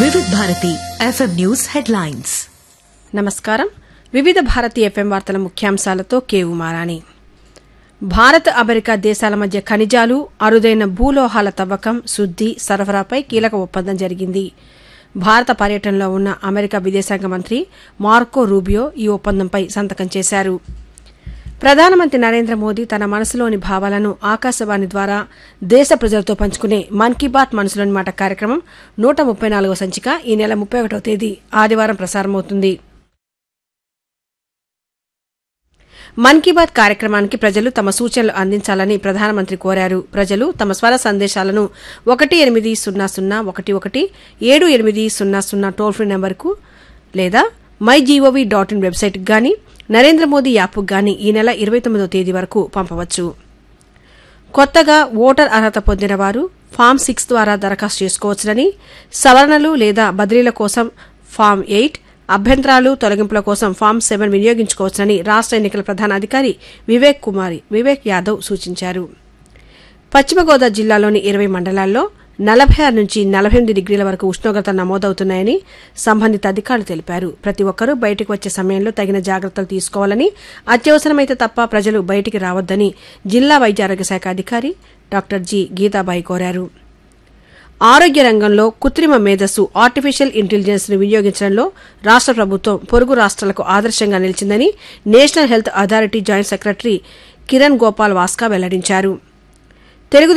వివిధ Bharati FM news headlines నమస్కారం వివిధ భారతి ఎఫ్ఎం వార్తల ముఖ్యాంశాలతో కేవు మారాణి భారత్ అమెరికా దేశాల మధ్య ఖనిజాలు అరుదైన భూలోహాల తవ్వకం శుద్ది సరఫరాపై కీలక ఒప్పందం జరిగింది భారత పర్యటనలో ఉన్న అమెరికా విదేశాంగ మంత్రి మార్కో రూబియో ఈ ఒప్పందంపై సంతకం చేశారు ప్రధానమంత్రి నరేంద్ర మోదీ తన మనసులోని భావాలను ఆకాశవాణి ద్వారా దేశ ప్రజలతో పంచుకునే మన్ కీ బాత్ మనసులోని మాట కార్యక్రమం నూట ముప్పై నాలుగవ సంచిక ఈ నెల ముప్పై ఒకటవ తేదీ ఆదివారం ప్రసారమవుతుంది మన్ కీ బాత్ కార్యక్రమానికి ప్రజలు తమ సూచనలు అందించాలని ప్రధానమంత్రి కోరారు ప్రజలు తమ స్వర సందేశాలను ఒకటి ఎనిమిది సున్నా సున్నా ఒకటి ఒకటి ఏడు ఎనిమిది సున్నా సున్నా టోల్ ఫ్రీ నెంబర్కు లేదా మై జీఓవీ డాట్ ఇన్ వెబ్సైట్కి గాని నరేంద్ర మోదీ యాప్కు గాని ఈ నెల ఇరవై తొమ్మిదో తేదీ వరకు పంపవచ్చు కొత్తగా ఓటర్ అర్హత పొందిన వారు ఫామ్ సిక్స్ ద్వారా దరఖాస్తు చేసుకోవచ్చునని సవరణలు లేదా బదిలీల కోసం ఫామ్ ఎయిట్ అభ్యంతరాలు తొలగింపుల కోసం ఫామ్ సెవెన్ వినియోగించుకోవచ్చునని రాష్ట్ర ఎన్నికల ప్రధాన అధికారి వివేక్ కుమారి వివేక్ యాదవ్ సూచించారు పశ్చిమ గోదావరి జిల్లాలోని ఇరవై మండలాల్లో నలభై ఆరు నుంచి నలభై ఎనిమిది డిగ్రీల వరకు ఉష్ణోగ్రత నమోదవుతున్నాయని సంబంధిత అధికారులు తెలిపారు ప్రతి ఒక్కరూ బయటకు వచ్చే సమయంలో తగిన జాగ్రత్తలు తీసుకోవాలని అత్యవసరమైతే తప్ప ప్రజలు బయటికి రావద్దని జిల్లా వైద్య ఆరోగ్య శాఖ అధికారి డాక్టర్ జి గీతాబాయి కోరారు ఆరోగ్య రంగంలో కృత్రిమ మేధస్సు ఆర్టిఫిషియల్ ఇంటెలిజెన్స్ ను వినియోగించడంలో రాష్ట ప్రభుత్వం పొరుగు రాష్ట్రాలకు ఆదర్శంగా నిలిచిందని national health authority joint secretary Kiran Gopal Vaska వెల్లడించారు తెలుగు